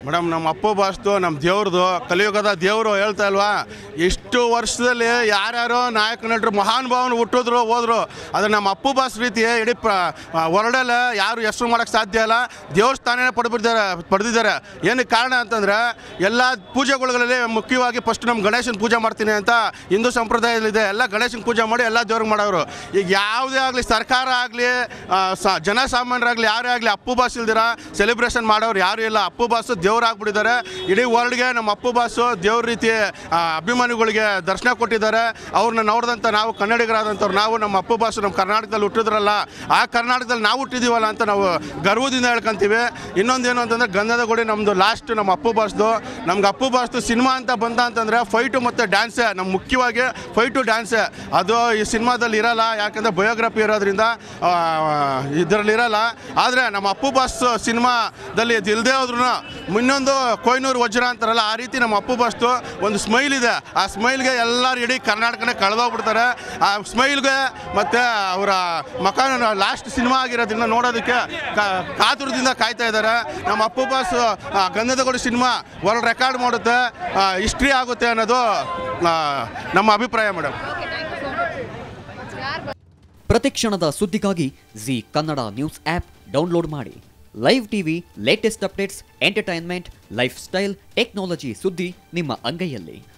madam ನಮ್ಮ ಅಪ್ಪು ಬಾಸ್ದು ನಮ್ಮ ದೇವ್ರದು ಕಲಿಯುಗದ ದೇವರು ಹೇಳ್ತಾ ಇಲ್ವಾ ಎಷ್ಟು ವರ್ಷದಲ್ಲಿ ಯಾರ್ಯಾರೋ ನಾಯಕ ನಟರು ಮಹಾನ್ ಭಾವನ ಹುಟ್ಟಿದ್ರು ಹೋದ್ರು ಅದು ನಮ್ಮ ಅಪ್ಪು ಬಾಸ್ ರೀತಿ ಇಡೀ ಪ್ರ ಹೊರಡಲ್ಲ ಯಾರು ಹೆಸರು ಮಾಡೋಕ್ಕೆ ಸಾಧ್ಯ ಇಲ್ಲ ದೇವಸ್ಥಾನ ಪಡೆದಿದ್ದಾರೆ ಪಡೆದಿದ್ದಾರೆ ಏನಕ್ಕೆ ಕಾರಣ ಅಂತಂದರೆ ಎಲ್ಲ ಪೂಜೆಗಳಲ್ಲಿ ಮುಖ್ಯವಾಗಿ ಫಸ್ಟ್ ನಮ್ಮ ಗಣೇಶನ ಪೂಜೆ ಮಾಡ್ತೀನಿ ಅಂತ ಹಿಂದೂ ಸಂಪ್ರದಾಯದಲ್ಲಿದೆ ಎಲ್ಲ ಗಣೇಶನ ಪೂಜೆ ಮಾಡಿ ಎಲ್ಲ ದೇವ್ರಿಗೆ ಮಾಡೋರು ಈಗ ಯಾವುದೇ ಆಗಲಿ ಸರ್ಕಾರ ಆಗಲಿ ಜನಸಾಮಾನ್ಯರಾಗಲಿ ಯಾರೇ ಆಗಲಿ ಅಪ್ಪು ಬಾಸ್ ಇಲ್ದಿರ ಸೆಲೆಬ್ರೇಷನ್ ಮಾಡೋರು ಯಾರು ಇಲ್ಲ ಅಪ್ಪು ಬಾಸು ದೇವ್ರಾಗ್ಬಿಟ್ಟಿದ್ದಾರೆ ಇಡೀ ವರ್ಲ್ಡ್ಗೆ ನಮ್ಮ ಅಪ್ಪು ಬಾಸು ದೇವ್ರ ರೀತಿ ಆ, ಅಭಿಮಾನಿಗಳಿಗೆ ದರ್ಶನ ಕೊಟ್ಟಿದ್ದಾರೆ ಅವ್ರನ್ನ ನೋಡಿದಂಥ ನಾವು ಕನ್ನಡಿಗರಾದಂಥವ್ರು ನಾವು ನಮ್ಮ ಅಪ್ಪು ಬಾಸು ನಮ್ಮ ಕರ್ನಾಟಕದಲ್ಲಿ ಹುಟ್ಟಿದ್ರಲ್ಲ ಆ ಕರ್ನಾಟಕದಲ್ಲಿ ನಾವು ಹುಟ್ಟಿದೀವಲ್ಲ ಅಂತ ನಾವು ಗರ್ವದಿಂದ ಹೇಳ್ಕೊಂತೀವಿ ಇನ್ನೊಂದೇನು ಅಂತಂದರೆ ಗಂಧದ ಗುಡಿ ನಮ್ಮದು ಲಾಸ್ಟ್ ನಮ್ಮ ಅಪ್ಪು ಬಾಸ್ದು ನಮ್ಗೆ ಅಪ್ಪು ಬಾಸ್ದು ಸಿನಿಮಾ ಅಂತ ಬಂದ ಅಂತಂದರೆ ಫೈಟು ಮತ್ತು ಡ್ಯಾನ್ಸೇ ನಮ್ಮ ಮುಖ್ಯವಾಗಿ ಫೈಟು ಡ್ಯಾನ್ಸೇ ಅದು ಈ ಸಿನಿಮಾದಲ್ಲಿ ಇರಲ್ಲ ಯಾಕಂದರೆ ಬಯೋಗ್ರಫಿ ಇರೋದ್ರಿಂದ ಇದರಲ್ಲಿ ಇರಲ್ಲ ಆದರೆ ನಮ್ಮ ಅಪ್ಪು ಬಾಸ್ ಸಿನಿಮಾದಲ್ಲಿ ಇದು ಇಲ್ಲದೆ ಹೋದ್ರೂ ಇನ್ನೊಂದು ಕೊಯ್ನೂರು ವಜ್ರ ಅಂತಾರಲ್ಲ ಆ ರೀತಿ ನಮ್ಮ ಅಪ್ಪು ಬಾಸ್ದು ಒಂದು ಸ್ಮೈಲ್ ಇದೆ ಆ ಸ್ಮೈಲ್ಗೆ ಎಲ್ಲರೂ ಇಡೀ ಕರ್ನಾಟಕನೇ ಕಳೆದೋಗ್ಬಿಡ್ತಾರೆ ಆ ಸ್ಮೈಲ್ಗೆ ಮತ್ತು ಅವರ ಮಕಾನ ಲಾಸ್ಟ್ ಸಿನಿಮಾ ಆಗಿರೋದ್ರಿಂದ ನೋಡೋದಕ್ಕೆ ಕಾ- ಕಾತುರದಿಂದ ಕಾಯ್ತಾ ಇದ್ದಾರೆ ನಮ್ಮ ಅಪ್ಪು ಬಾಸ್ ಆ, Gandhada Gudi cinema world record ಮಾಡುತ್ತೆ ಹಿಸ್ಟ್ರಿ ಆಗುತ್ತೆ ಅನ್ನೋದು ಆ, ನಮ್ಮ ಅಭಿಪ್ರಾಯ ಮೇಡಮ್ ಪ್ರತಿಕ್ಷಣದ ಸುದ್ದಿಗಾಗಿ Zee Kannada news app download ಮಾಡಿ live TV latest updates entertainment lifestyle technology ಸುದ್ದಿ ನಿಮ್ಮ ಅಂಗೈಯಲ್ಲಿ